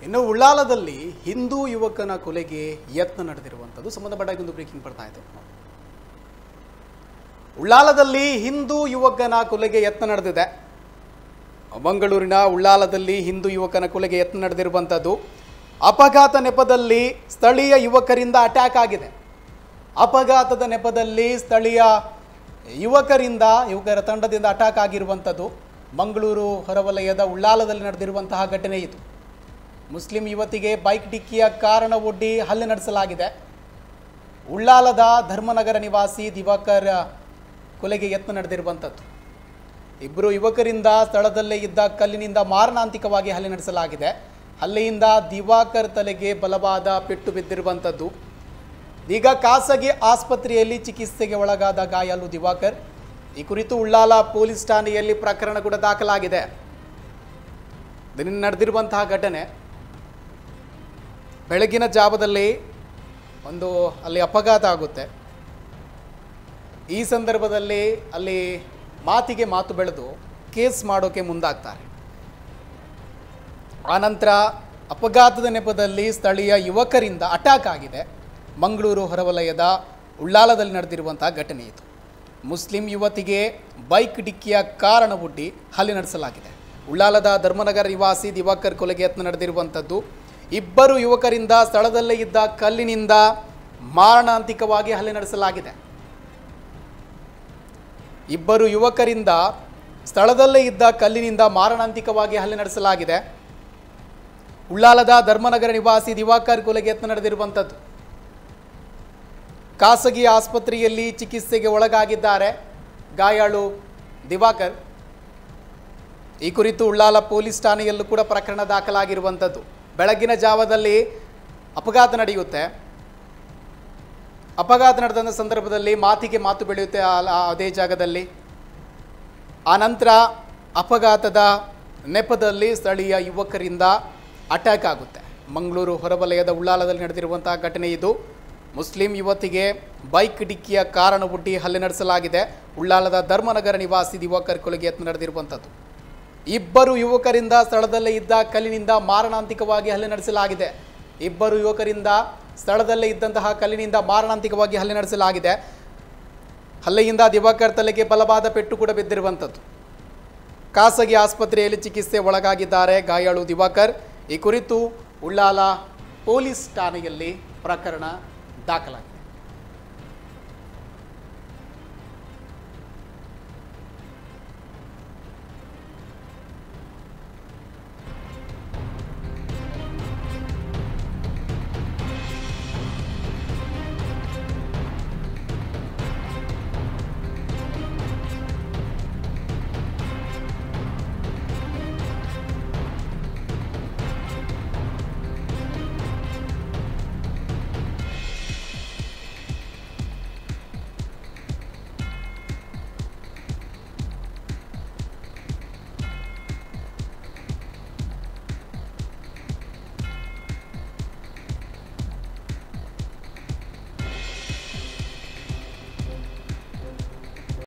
ಇನ್ನು ಉಳ್ಳಾಲದಲ್ಲಿ ಹಿಂದೂ ಯುವಕನ ಕೊಲೆಗೆ ಯತ್ನ ನಡೆದಿರುವಂಥದ್ದು ಸಂಬಂಧಪಟ್ಟಾಗಿ ಒಂದು ಬ್ರೇಕಿಂಗ್ ಬರ್ತಾ ಇದೆ ಉಳ್ಳಾಲದಲ್ಲಿ ಹಿಂದೂ ಯುವಕನ ಕೊಲೆಗೆ ಯತ್ನ ನಡೆದಿದೆ ಮಂಗಳೂರಿನ ಉಳ್ಳಾಲದಲ್ಲಿ ಹಿಂದೂ ಯುವಕನ ಕೊಲೆಗೆ ಯತ್ನ ನಡೆದಿರುವಂಥದ್ದು ಅಪಘಾತ ನೆಪದಲ್ಲಿ ಸ್ಥಳೀಯ ಯುವಕರಿಂದ ಅಟ್ಯಾಕ್ ಆಗಿದೆ ಅಪಘಾತದ ನೆಪದಲ್ಲಿ ಸ್ಥಳೀಯ ಯುವಕರಿಂದ ಯುವಕರ ತಂಡದಿಂದ ಅಟ್ಯಾಕ್ ಆಗಿರುವಂಥದ್ದು ಮಂಗಳೂರು ಹೊರವಲಯದ ಉಳ್ಳಾಲದಲ್ಲಿ ನಡೆದಿರುವಂತಹ ಘಟನೆ ಇದು ಮುಸ್ಲಿಂ ಯುವತಿಗೆ ಬೈಕ್ ಡಿಕ್ಕಿಯ ಕಾರಣ ಒಡ್ಡಿ ಹಲ್ಲೆ ನಡೆಸಲಾಗಿದೆ ಉಳ್ಳಾಲದ ಧರ್ಮನಗರ ನಿವಾಸಿ ದಿವಾಕರ್ ಕೊಲೆಗೆ ಯತ್ನ ನಡೆದಿರುವಂಥದ್ದು ಇಬ್ಬರು ಯುವಕರಿಂದ ಸ್ಥಳದಲ್ಲೇ ಇದ್ದ ಕಲ್ಲಿನಿಂದ ಮಾರಣಾಂತಿಕವಾಗಿ ಹಲ್ಲೆ ನಡೆಸಲಾಗಿದೆ ಹಲ್ಲೆಯಿಂದ ದಿವಾಕರ್ ತಲೆಗೆ ಬಲವಾದ ಪೆಟ್ಟು ಬಿದ್ದಿರುವಂಥದ್ದು ಈಗ ಖಾಸಗಿ ಆಸ್ಪತ್ರೆಯಲ್ಲಿ ಚಿಕಿತ್ಸೆಗೆ ಒಳಗಾದ ಗಾಯಾಲು ದಿವಾಕರ್ ಈ ಕುರಿತು ಉಳ್ಳಾಲ ಪೊಲೀಸ್ ಠಾಣೆಯಲ್ಲಿ ಪ್ರಕರಣ ಕೂಡ ದಾಖಲಾಗಿದೆ ನಿನ್ನೆ ನಡೆದಿರುವಂತಹ ಘಟನೆ ಬೆಳಗಿನ ಜಾವದಲ್ಲಿ ಒಂದು ಅಲ್ಲಿ ಅಪಘಾತ ಆಗುತ್ತೆ ಈ ಸಂದರ್ಭದಲ್ಲಿ ಅಲ್ಲಿ ಮಾತಿಗೆ ಮಾತು ಬೆಳೆದು ಕೇಸ್ ಮಾಡೋಕೆ ಮುಂದಾಗ್ತಾರೆ ಆನಂತರ ಅಪಘಾತದ ನೆಪದಲ್ಲಿ ಸ್ಥಳೀಯ ಯುವಕರಿಂದ ಅಟ್ಯಾಕ್ ಆಗಿದೆ ಮಂಗಳೂರು ಹೊರವಲಯದ ಉಳ್ಳಾಲದಲ್ಲಿ ನಡೆದಿರುವಂತಹ ಘಟನೆ ಇದು ಮುಸ್ಲಿಂ ಯುವತಿಗೆ ಬೈಕ್ ಡಿಕ್ಕಿಯ ಕಾರಣ ಒಡ್ಡಿ ಹಲ್ಲೆ ನಡೆಸಲಾಗಿದೆ ಉಳ್ಳಾಲದ ಧರ್ಮನಗರ ನಿವಾಸಿ ದಿವಾಕರ್ ಕೊಲೆಗೆ ಯತ್ನ ನಡೆದಿರುವಂಥದ್ದು ಇಬ್ಬರು ಯುವಕರಿಂದ ಸ್ಥಳದಲ್ಲೇ ಇದ್ದ ಕಲ್ಲಿನಿಂದ ಮಾರಣಾಂತಿಕವಾಗಿ ಹಲ್ಲೆ ನಡೆಸಲಾಗಿದೆ ಇಬ್ಬರು ಯುವಕರಿಂದ ಸ್ಥಳದಲ್ಲೇ ಇದ್ದ ಕಲ್ಲಿನಿಂದ ಮಾರಣಾಂತಿಕವಾಗಿ ಹಲ್ಲೆ ನಡೆಸಲಾಗಿದೆ ಉಳ್ಳಾಲದ ಧರ್ಮನಗರ ನಿವಾಸಿ ದಿವಾಕರ್ ಕೊಲೆಗೆ ಯತ್ನ ನಡೆದಿರುವಂಥದ್ದು ಖಾಸಗಿ ಆಸ್ಪತ್ರೆಯಲ್ಲಿ ಚಿಕಿತ್ಸೆಗೆ ಒಳಗಾಗಿದ್ದಾರೆ ಗಾಯಾಳು ದಿವಾಕರ್ ಈ ಕುರಿತು ಉಳ್ಳಾಲ ಪೊಲೀಸ್ ಠಾಣೆಯಲ್ಲೂ ಕೂಡ ಪ್ರಕರಣ ದಾಖಲಾಗಿರುವಂಥದ್ದು ಬೆಳಗಿನ ಜಾವದಲ್ಲಿ ಅಪಘಾತ ನಡೆಯುತ್ತೆ ಅಪಘಾತ ನಡೆದಂಥ ಸಂದರ್ಭದಲ್ಲಿ ಮಾತಿಗೆ ಮಾತು ಬೆಳೆಯುತ್ತೆ ಆ- ಆ- ಅದೇ ಜಾಗದಲ್ಲಿ ಆನಂತರ ಅಪಘಾತದ ನೆಪದಲ್ಲಿ ಸ್ಥಳೀಯ ಯುವಕರಿಂದ ಅಟ್ಯಾಕ್ ಆಗುತ್ತೆ ಮಂಗಳೂರು ಹೊರವಲಯದ ಉಳ್ಳಾಲದಲ್ಲಿ ನಡೆದಿರುವಂತಹ ಘಟನೆ ಇದು ಮುಸ್ಲಿಂ ಯುವತಿಗೆ ಬೈಕ್ ಡಿಕ್ಕಿಯ ಕಾರಣ ಒಡ್ಡಿ ಹಲ್ಲೆ ನಡೆಸಲಾಗಿದೆ ಉಳ್ಳಾಲದ ಧರ್ಮನಗರ ನಿವಾಸಿ ದಿವಾಕರ್ ಕೊಲೆಗೆ ಯತ್ನ ನಡೆದಿರುವಂಥದ್ದು ಇಬ್ಬರು ಯುವಕರಿಂದ ಸ್ಥಳದಲ್ಲೇ ಇದ್ದ ಕಲ್ಲಿನಿಂದ ಮಾರಣಾಂತಿಕವಾಗಿ ಹಲ್ಲೆ ನಡೆಸಲಾಗಿದೆ ಇಬ್ಬರು ಯುವಕರಿಂದ ಸ್ಥಳದಲ್ಲೇ ಇದ್ದಂತಹ ಕಲ್ಲಿನಿಂದ ಮಾರಣಾಂತಿಕವಾಗಿ ಹಲ್ಲೆ ನಡೆಸಲಾಗಿದೆ ಹಲ್ಲೆಯಿಂದ ದಿವಾಕರ್ ತಲೆಗೆ ಬಲವಾದ ಪೆಟ್ಟು ಕೂಡ ಬಿದ್ದಿರುವಂಥದ್ದು ಖಾಸಗಿ ಆಸ್ಪತ್ರೆಯಲ್ಲಿ ಚಿಕಿತ್ಸೆ ಒಳಗಾಗಿದ್ದಾರೆ ಗಾಯಾಳು ದಿವಾಕರ್ ಈ ಕುರಿತು ಉಳ್ಳಾಲ ಪೊಲೀಸ್ ಠಾಣೆಯಲ್ಲಿ ಪ್ರಕರಣ ದಾಖಲಾಗಿದೆ